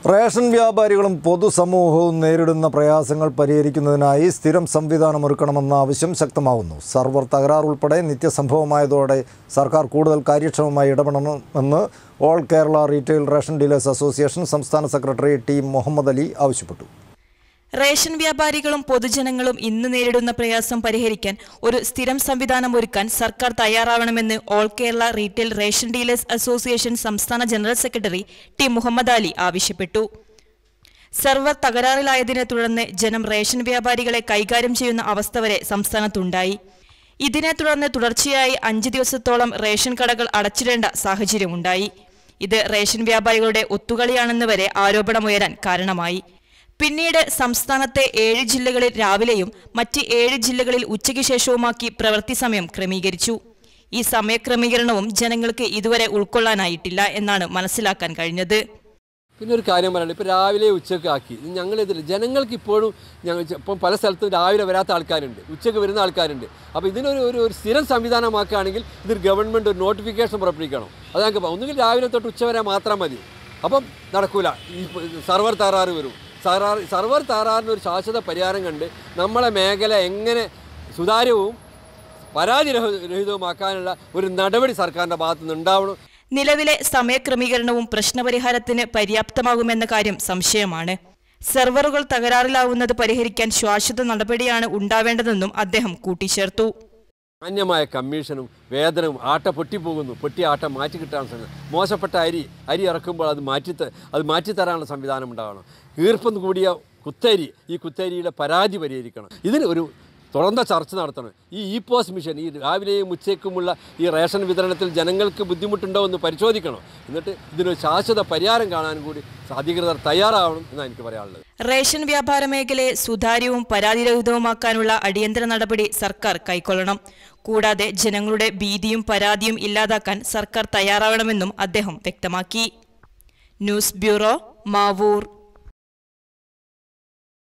ration വ്യാപാരികളും പൊതുസമൂഹവും നേരിടുന്ന പ്രയാസങ്ങൾ പരിഹരിക്കുന്നതിനായി സ്ഥിരം സംവിധാനം ഒരുക്കണമെന്ന ആവശ്യം ശക്തമാവുന്നു സർവർ തകരാർ ഉൾപ്പെടെ നിത്യസംഭവമായതോടെ സർക്കാർ കൂടുതൽ കാര്യക്ഷമമായി ഇടപെടണമെന്ന് all Kerala retail ration dealers association സംസ്ഥാന സെക്രട്ടറി ടി മുഹമ്മദ് അലി ആവശ്യപ്പെട്ടു റേഷൻ വ്യാപാരികളും പൊതുജനങ്ങളും ഇന്ന് നേരിടുന്ന പ്രയാസം പരിഹരിക്കാൻ ഒരു സ്ഥിരം സംവിധാനം ഒരുക്കാൻ സർക്കാർ തയ്യാറാവണമെന്ന് all Kerala retail ration dealers association സംസ്ഥാന general secretary T Muhammad Ali ആവശ്യപ്പെട്ടു സർവർ തകരാറിലായതിനെ തുടർന്ന് ജനം റേഷൻ വ്യാപാരികളെ കൈകാര്യം ചെയ്യുന്ന അവസ്ഥ വരെ സംസ്ഥാനത്തുണ്ടായി ഇതിനെ തുടർന്ന് തുടർച്ചയായി അഞ്ച് ദിവസത്തോളം റേഷൻ കടകൾ അടച്ചിടേണ്ട സാഹചര്യമുണ്ടായി ഇത് റേഷൻ വ്യാപാരികളുടെ ഒത്തുകളിയാണെന്ന് വരെ ആരോപണമുയരാൻ കാരണമായി പിന്നീട് സംസ്ഥാനത്തെ ഏഴ് ജില്ലകളിൽ രാവിലെയും മറ്റ് ഏഴ് ജില്ലകളിൽ ഉച്ചയ്ക്ക് ശേഷവുമാക്കി പ്രവൃത്തി സമയം ക്രമീകരിച്ചു ഈ സമയക്രമീകരണവും ജനങ്ങൾക്ക് ഇതുവരെ ഉൾക്കൊള്ളാനായിട്ടില്ല എന്നാണ് മനസ്സിലാക്കാൻ കഴിഞ്ഞത് പിന്നെ ഒരു കാര്യം പറയാനുണ്ട് ഇപ്പോൾ രാവിലെ ഉച്ചയ്ക്ക് ആക്കി ഞങ്ങളിതിൽ ജനങ്ങൾക്ക് ഇപ്പോഴും ഞങ്ങൾ ഇപ്പം പല സ്ഥലത്തും രാവിലെ വരാത്ത ആൾക്കാരുണ്ട് ഉച്ചയ്ക്ക് വരുന്ന ആൾക്കാരുണ്ട് അപ്പോൾ ഇതിനൊരു ഒരു ഒരു സ്ഥിരം സംവിധാനമാക്കുകയാണെങ്കിൽ ഇതൊരു ഗവൺമെൻറ് ഒരു നോട്ടിഫിക്കേഷൻ പുറപ്പെടുവിക്കണം അത് ഞങ്ങൾക്ക് ഒന്നുകിൽ രാവിലെ തൊട്ട് ഉച്ച വരെ മാത്രം മതി അപ്പം നടക്കൂല ഈ സർവർ തകരാറ് വരും സർവർ സർവർ തകരാറിന് ഒരു ശാശ്വത പരിഹാരം കണ്ട് നമ്മളെ മേഖല എങ്ങനെ സുതാര്യവും പരാതിരഹിതവുമാക്കാനുള്ള ഒരു നടപടി സർക്കാരിൻ്റെ ഭാഗത്തു നിന്ന് ഉണ്ടാവണം നിലവിലെ സമയക്രമീകരണവും പ്രശ്നപരിഹാരത്തിന് പര്യാപ്തമാകുമെന്ന കാര്യം സംശയമാണ് സെർവറുകൾ തകരാറിലാവുന്നത് പരിഹരിക്കാൻ ശാശ്വത നടപടിയാണ് ഉണ്ടാവേണ്ടതെന്നും അദ്ദേഹം കൂട്ടിച്ചേർത്തു മാന്യമായ കമ്മീഷനും വേതനവും ആട്ട പൊട്ടിപ്പോകുന്നു പൊട്ടിയ ആട്ട മാറ്റി കിട്ടാൻ ശ്രമിക്കണം മോശപ്പെട്ട അരി അരി ഇറക്കുമ്പോൾ അത് മാറ്റി ത- അത് മാറ്റിത്തരാനുള്ള സംവിധാനം ഉണ്ടാകണം ഈർപ്പം കൂടിയ കുത്തരി ഈ കുത്തരിയുടെ പരാതി പരിഹരിക്കണം ഇതിന് ഒരു തുറന്ന ചർച്ച നടത്തണം ഈ ഇ പോസ് മിഷൻ ഈ രാവിലെയും ഉച്ചയ്ക്കുമുള്ള ഈ റേഷൻ വിതരണത്തിൽ ജനങ്ങൾക്ക് ബുദ്ധിമുട്ടുണ്ടോ എന്ന് പരിശോധിക്കണം എന്നിട്ട് ഇതിനൊരു ശാശ്വത പരിഹാരം കാണാൻ കൂടി അധികൃതർ തയ്യാറാവണം എന്നാണ് എനിക്ക് പറയാനുള്ളത് റേഷൻ വ്യാപാര മേഖലയെ സുതാര്യവും പരാതിരഹിതവുമാക്കാനുള്ള അടിയന്തര നടപടി സർക്കാർ കൈക്കൊള്ളണം കൂടാതെ ജനങ്ങളുടെ ഭീതിയും പരാതിയും ഇല്ലാതാക്കാൻ സർക്കാർ തയ്യാറാവണമെന്നും അദ്ദേഹം വ്യക്തമാക്കി ന്യൂസ് ബ്യൂറോ മാവൂർ